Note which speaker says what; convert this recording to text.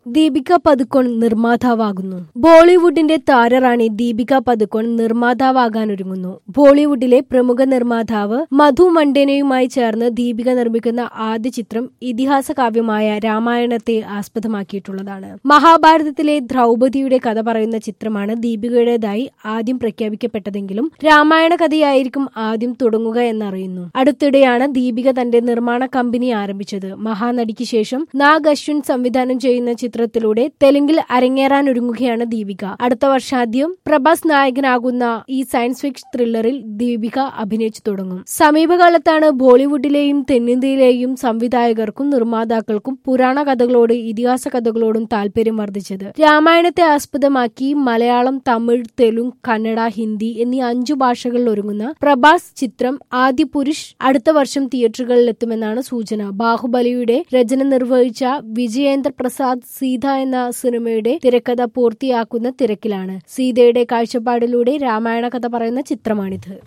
Speaker 1: ദീപിക പതുക്കോൺ നിർമ്മാതാവാകുന്നു ബോളിവുഡിന്റെ താരറാണി ദീപിക പതുക്കോൺ നിർമ്മാതാവാകാനൊരുങ്ങുന്നു ബോളിവുഡിലെ പ്രമുഖ നിർമ്മാതാവ് മധു മണ്ടേനയുമായി ചേർന്ന് ദീപിക നിർമ്മിക്കുന്ന ആദ്യ ചിത്രം ഇതിഹാസ കാവ്യമായ രാമായണത്തെ ആസ്പദമാക്കിയിട്ടുള്ളതാണ് മഹാഭാരതത്തിലെ ദ്രൗപദിയുടെ കഥ പറയുന്ന ചിത്രമാണ് ദീപികയുടേതായി ആദ്യം പ്രഖ്യാപിക്കപ്പെട്ടതെങ്കിലും രാമായണ കഥയായിരിക്കും ആദ്യം തുടങ്ങുക എന്നറിയുന്നു അടുത്തിടെയാണ് ദീപിക തന്റെ നിർമ്മാണ കമ്പനി ആരംഭിച്ചത് മഹാനടിക്ക് ശേഷം നാഗ് അശ്വിൻ സംവിധാനം ചെയ്യുന്ന ചിത്രത്തിലൂടെ തെലുങ്കിൽ അരങ്ങേറാനൊരുങ്ങുകയാണ് ദീപിക അടുത്ത വർഷാദ്യം പ്രഭാസ് നായകനാകുന്ന ഈ സയൻസ് ഫിക്ഷൻ ത്രില്ലറിൽ ദീപിക അഭിനയിച്ചു തുടങ്ങും സമീപകാലത്താണ് ബോളിവുഡിലെയും തെന്നിന്ത്യയിലെയും സംവിധായകർക്കും നിർമ്മാതാക്കൾക്കും പുരാണ കഥകളോട് ഇതിഹാസ കഥകളോടും താല്പര്യം വർദ്ധിച്ചത് രാമായണത്തെ ആസ്പദമാക്കി മലയാളം തമിഴ് തെലുങ്ക് കന്നഡ ഹിന്ദി എന്നീ അഞ്ചു ഭാഷകളിൽ ഒരുങ്ങുന്ന പ്രഭാസ് ചിത്രം ആദ്യ പുരുഷ് അടുത്ത വർഷം തിയേറ്ററുകളിൽ എത്തുമെന്നാണ് സൂചന ബാഹുബലിയുടെ രചന നിർവഹിച്ച വിജയേന്ദ്ര പ്രസാദ് സീത എന്ന സിനിമയുടെ തിരക്കഥ പൂർത്തിയാക്കുന്ന തിരക്കിലാണ് സീതയുടെ കാഴ്ചപ്പാടിലൂടെ രാമായണ കഥ പറയുന്ന ചിത്രമാണിത്